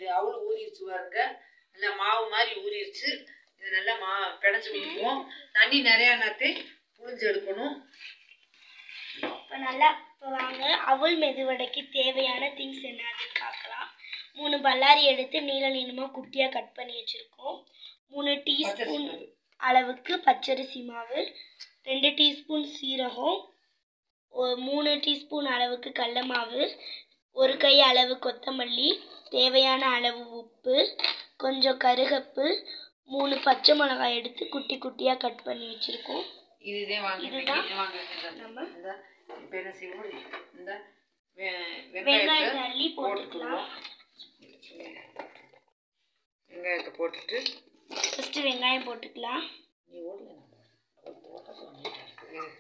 அவுள் ஊறிடுச்சு பாருங்க நல்லா மாவு மாதிரி ஊறிடுச்சு இது நல்லா மா பிணைஞ்சு விட்டுக்குவோம் தண்ணி நிறையா நாத்தி புழிஞ்சு எடுக்கணும் இப்போ நல்லா இப்போ வாங்க அவல் மெதுவடைக்கு தேவையான திங்ஸ் என்னதுன்னு பார்க்கலாம் மூணு பல்லாரி எடுத்து நீள நீளமாக குட்டியாக கட் பண்ணி வச்சுருக்கோம் மூணு டீஸ்பூன் மாவு. அளவுக்கு பச்சரிசி மாவு ரெண்டு டீஸ்பூன் சீரகம் ஒரு மூணு டீஸ்பூன் அளவுக்கு கடல மாவு ஒரு கை அளவு கொத்தமல்லி தேவையான அளவு உப்பு கொஞ்சம் கருகப்பு மூணு பச்சை மிளகாய் எடுத்து குட்டி குட்டியாக கட் பண்ணி வச்சுருக்கோம் இதுதான் வாங்க இதுதான் இன்னைக்கு வாங்க இந்த நம்ம இந்த இப்போ என்ன செய்வோம் இந்த வெ- வெங்காயத்தை வெங்காயத்தை அள்ளி போட்டுக்கலாம் போட்டுக்குவோம் வெங்காயத்தை போட்டுட்டு ஃபஸ்ட்டு வெங்காயம் போட்டுக்கலாம் நீ ஓடல ஓட்ட சொன்னேன்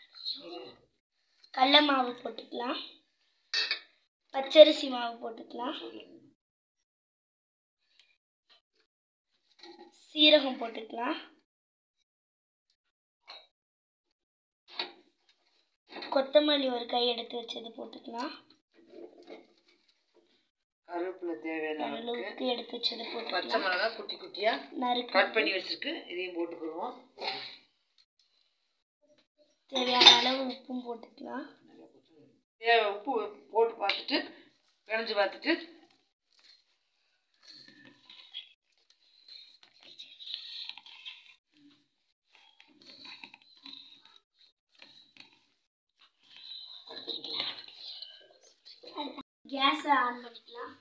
கடல மாவு போட்டுக்கலாம் பச்சரிசி மாவு போட்டுக்கலாம் சீரகம் போட்டுக்கலாம் கொத்தமல்லி ஒரு கை எடுத்து வச்சது போட்டுக்கலாம் கருவேப்பிலை தேவையான அளவுக்கு அளவுக்கு எடுத்து வச்சது பச்சை போட்டுக்கலாம் மிளகாய் குட்டி குட்டியாக நறுக்கு கட் பண்ணி வச்சிருக்கு இதையும் போட்டுக்கிடுவோம் தேவையான அளவு உப்பும் போட்டுக்கலாம் தேவை உப்பு போட்டு பார்த்துட்டு பிணைஞ்சு பார்த்துட்டு கேஸை ஆன் பண்ணிக்கலாம்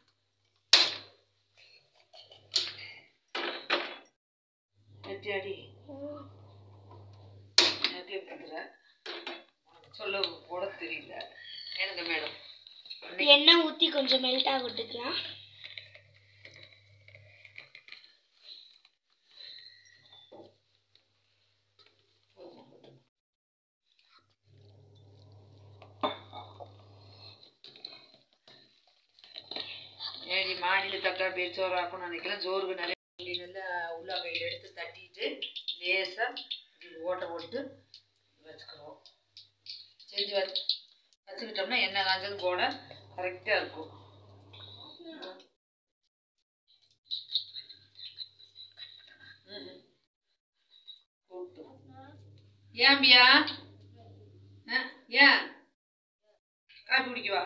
வெட்டியாடி எப்படி பண்ணுற சொல்ல போட தெரியல எனக்கு மேடம் எண்ணெய் ஊற்றி கொஞ்சம் மெல்ட் ஆக விட்டுக்கலாம் ஏடி மாடியில் தட்டா பேர் சோறு ஆக்கணும்னு நினைக்கிறேன் சோறுக்கு நிறைய இப்படி நல்லா உள்ளங்கையில் எடுத்து தட்டிட்டு லேசாக இப்படி ஓட்டை போட்டு வச்சுக்கிறோம் செஞ்சு வச்சு வச்சுக்கிட்டோம்னா எண்ணெய் காஞ்சது போட கரெக்டாக இருக்கும் ம். கூப்பிட்டு. ஏன் பியா ஆ, ஏன் காஃபி குடிக்கவா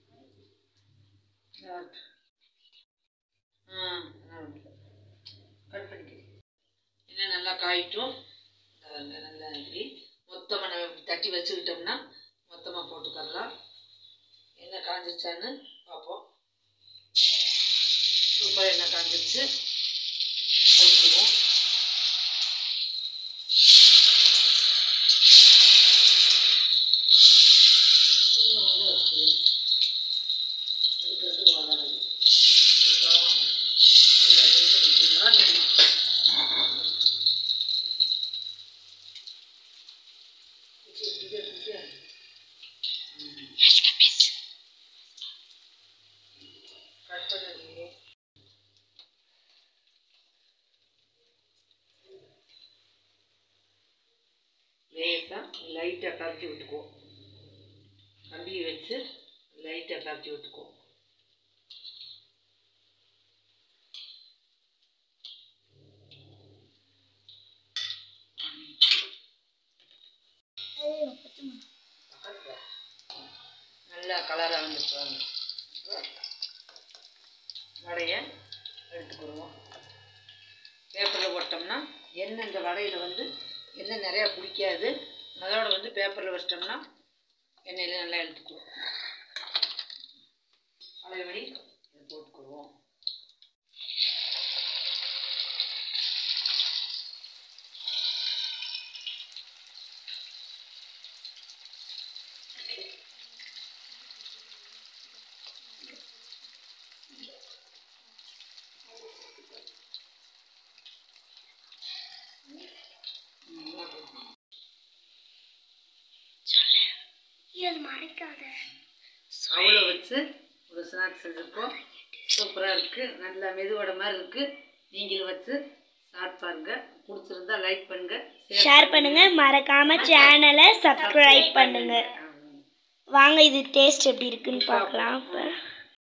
கட் பண்ணிக்கிறேன் என்ன நல்லா காயிட்டும் இந்த நல்லா இப்படி மொத்தமாக நம்ம இப்படி தட்டி வச்சுக்கிட்டோம்னா மொத்தமாக போட்டுக்கரலாம் என்ன காஞ்சிச்சான்னு பார்ப்போம் சூப்பராக என்ன காஞ்சிருச்சு போட்டுக்குவோம் இன்னும் வந்து வச்சுக்குவோம் எடுக்கிறது வராது லேசாக லைட்டாக கரைச்சி விட்டுக்குவோம் கம்பியை வச்சு லைட்டாக கரைச்சி விட்டுக்குவோம் பக்கத்துல. நல்லா கலராக வந்துட்டு வாங்க வடையை எடுத்துக்கிடுவோம் பேப்பரில் போட்டோம்னா எண்ணெய் இந்த வடையில் வந்து எண்ணெய் நிறையா குடிக்காது அதோட வந்து பேப்பரில் வச்சிட்டோம்னா எண்ணெயில் நல்லா எடுத்துக்குவோம் பழையபடி இதை போட்டுக்குருவோம் இது மறைக்காத அவ்வளோ வச்சு ஒரு ஸ்நாக்ஸ் செஞ்சுருக்கோம் சூப்பராக இருக்குது நல்லா மெதுவடை மாதிரி இருக்குது நீங்களும் வச்சு சாப்பிட்டு பாருங்க பிடிச்சிருந்தா லைக் பண்ணுங்க ஷேர் பண்ணுங்க மறக்காம சேனலை சப்ஸ்கிரைப் பண்ணுங்க வாங்க இது டேஸ்ட் எப்படி இருக்குன்னு பார்க்கலாம் இப்போ